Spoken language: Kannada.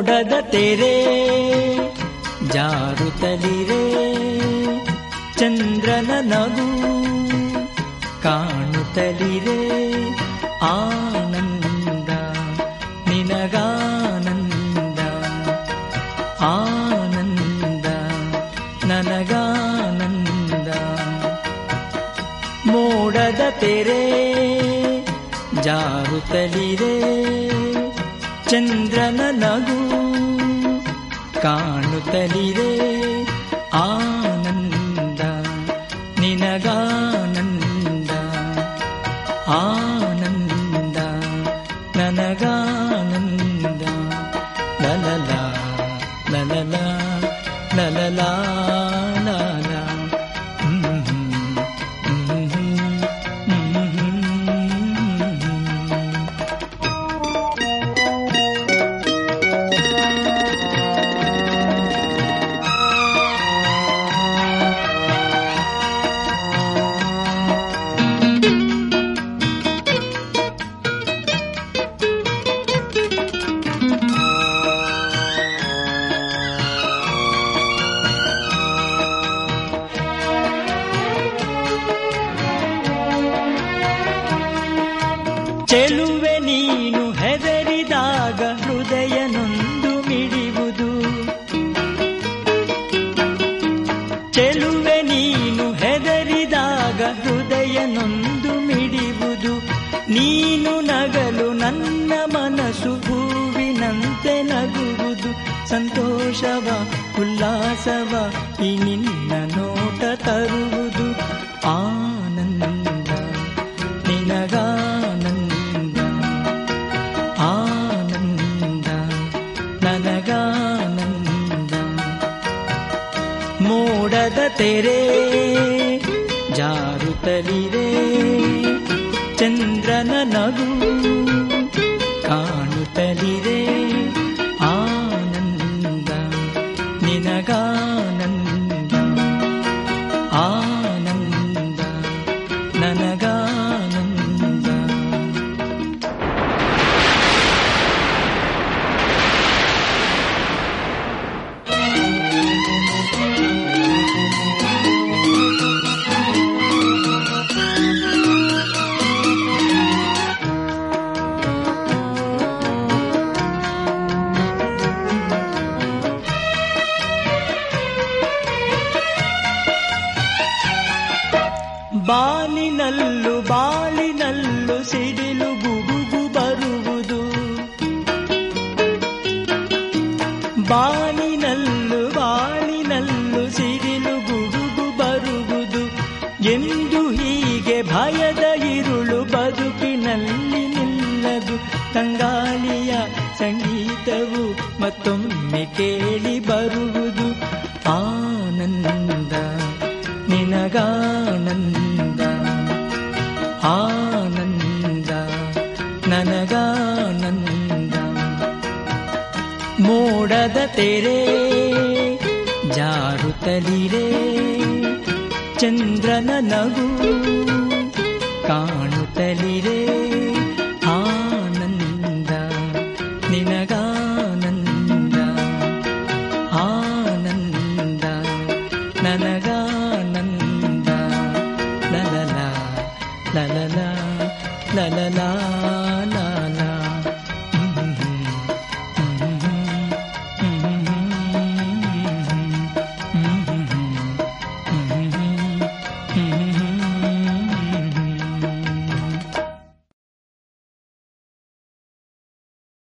ಮೋಡದ ತೆರೆ ಜಾರುತ್ತಲಿರೆ ಚಂದ್ರನ ನಗು ಕಾಣುತ್ತಲಿರೆ ಆನಂದ ನಿನಗಾನಂದ ಆನಂದ ನನಗಾನಂದ ಮೋಡದ ತೆರೆ ಜಾರುತ್ತಲಿರೆ ಚಂದ್ರನ ನಗು ಕಾಣುತ್ತಲಿರೆ ಆನಂದ ನಿನಗಾನಂದ ಆನಂದ ನನಗಾನಂದ ಲಲಲ ಲಲಲ ಲಲಲ ಲಲ ಹ್ಮ್ ಹ್ಮ್ ಹ್ಮ್ ಹ್ಮ್ ಚೆಲುವೆ ನೀನು ಹೆದರಿದಾಗ ಹೃದಯ ನೊಂದು ಮಿಡಿಯುವುದು ಚೆಲುವೆ ನೀನು ಹೆದರಿದಾಗ ಹೃದಯ ನೊಂದು ಮಿಡಿಯುವುದು ನೀನು ನಗಲು ನನ್ನ ಮನಸ್ಸು ಹೂವಿನಂತೆ ನಗುವುದು ಸಂತೋಷವ ಉಲ್ಲಾಸವ ಈ ನಿನ್ನ ನೋಟ ತರುವುದು ಆನಂದ ನಿನಗಾನಂದ ಆನಂದ ನನಗಾನಂದ ಮೋಡದ ತೆರೆ ಜಾರುತ್ತಲಿರೆ ಚಂದ್ರನ ನಗು ಕಾಣುತ್ತಲಿರೆ ಆನಂದ ನಿನಗಾನಂದ ಆನಂದ ನನಗಾನಂದ ಬಾಲಿನಲ್ಲು ಬಾಲಿನಲ್ಲು ಸಿಡಿಲು ಗುಡುಗು ಬರುವುದು ಬಾಲಿನಲ್ಲು ಬಾಲಿನಲ್ಲು ಸಿಡಿಲು ಗುಡುಗು ಬರುವುದು ಎಂದು ಹೀಗೆ ಭಯದ ಇರುಳು ಬದುಕಿನಲ್ಲಿ ನಿಲ್ಲದು ತಂಗಾಳಿಯ ಸಂಗೀತವು ಮತ್ತೊಮ್ಮೆ ಕೇಳಿ ಬರುವುದು ಆನಂದ ನಿನಗಾನಂದ ಆನಂದ ನನಗಾನಂದ ಮೋಡದ ತೆರೆ ಜಾರುತ್ತಲಿರೆ ಚಂದ್ರನ ನಗು ಕಾಣುತ್ತಲಿರೆ ಆನಂದ ನಿನಗಾನಂದ ಆನಂದ ನನಗಾನಂದ ಲಲಲ ಲಲಲ ಲಲಲ